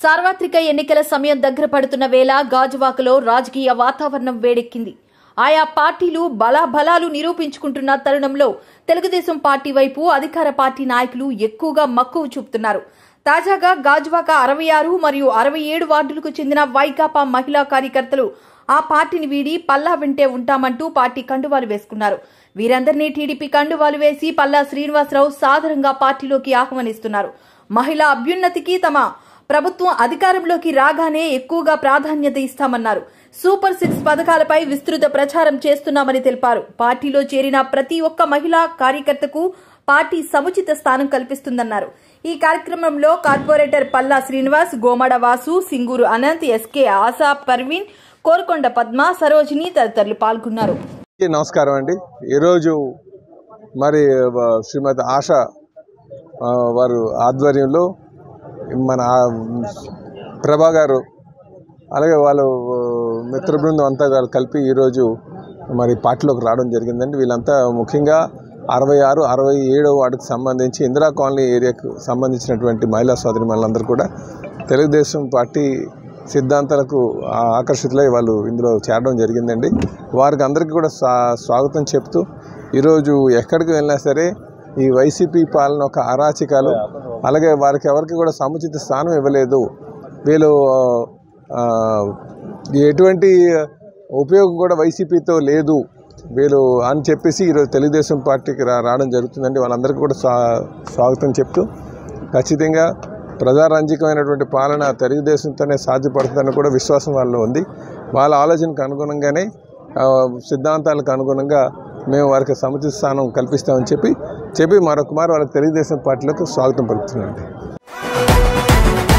సార్వత్రిక ఎన్నికల సమయం దగ్గర పడుతున్న వేళ గాజువాకలో రాజకీయ వాతావరణం వేడెక్కింది ఆయా పార్టీలు బలాబలాలు నిరూపించుకుంటున్న తరుణంలో తెలుగుదేశం పార్టీ వైపు అధికార పార్టీ నాయకులు ఎక్కువగా మక్కువ చూపుతున్నారు తాజాగా గాజువాక అరవై ఆరు మరియు అరవై ఏడు వార్డులకు చెందిన వైకాపా మహిళా కార్యకర్తలు ఆ పార్టీని వీడి పల్లా వెంటే ఉంటామంటూ పార్టీ కండువాలు వేసుకున్నారు వీరందరినీ టీడీపీ కండువాలు వేసి పల్లా శ్రీనివాసరావు సాదరంగా పార్టీలోకి ఆహ్వానిస్తున్నారు మహిళా అభ్యున్నతికి తమ ప్రభుత్వం అధికారంలోకి రాగానే ఎక్కువగా ప్రాధాన్యత ఇస్తామన్నారు సూపర్ సిక్స్ పథకాలపై విస్తృత ప్రచారం చేస్తున్నామని తెలిపారు పార్టీలో చేరిన ప్రతి ఒక్క మహిళా కార్యకర్తకు పార్టీ సముచిత స్థానం కల్పిస్తుందన్నారు ఈ కార్యక్రమంలో కార్పొరేటర్ పల్లా శ్రీనివాస్ గోమడ వాసు సింగూరు అనంత్ ఎస్కే ఆశా పర్వీన్ కోరుకొండ పద్మ సరోజిని తదితరులు పాల్గొన్నారు అందరికీ నమస్కారం అండి ఈరోజు మరి ఆ, శ్రీమతి ఆశ ఆ, వారు ఆధ్వర్యంలో మన ఆ, ప్రభా గారు అలాగే వాళ్ళు ఆ, మిత్ర బృందం అంతా వాళ్ళు కలిపి ఈరోజు మరి పార్టీలోకి రావడం జరిగిందండి వీళ్ళంతా ముఖ్యంగా అరవై ఆరు అరవై ఏడో వార్డుకు సంబంధించి ఇందిరా కాలనీ ఏరియాకు సంబంధించినటువంటి మహిళా సోదరి మహిళలందరూ కూడా తెలుగుదేశం పార్టీ సిద్ధాంతాలకు ఆ, ఆకర్షితులై వాళ్ళు ఇందులో చేరడం జరిగిందండి వారికి అందరికీ కూడా స్వా స్వాగతం చెప్తూ ఈరోజు ఎక్కడికి వెళ్ళినా సరే ఈ వైసీపీ పాలన ఒక అరాచకాలు అలాగే వారికి ఎవరికి కూడా సముచిత స్థానం ఇవ్వలేదు వీళ్ళు ఆ, ఎటువంటి ఉపయోగం కూడా వైసీపీతో లేదు వీళ్ళు అని చెప్పేసి ఈరోజు తెలుగుదేశం పార్టీకి రా రావడం జరుగుతుందండి వాళ్ళందరికీ కూడా స్వా స్వాగతం చెప్తూ ఖచ్చితంగా ప్రజారంజకమైనటువంటి పాలన తెలుగుదేశంతోనే సాధ్యపడుతుందని కూడా విశ్వాసం వాళ్ళలో ఉంది వాళ్ళ ఆలోచనకు అనుగుణంగానే ఆ, సిద్ధాంతాలకు అనుగుణంగా మేము వారికి సముచిత స్థానం కల్పిస్తామని చెప్పి చెప్పి మరొక మారు వాళ్ళకి తెలుగుదేశం పార్టీలకు స్వాగతం పలుకుతున్నాం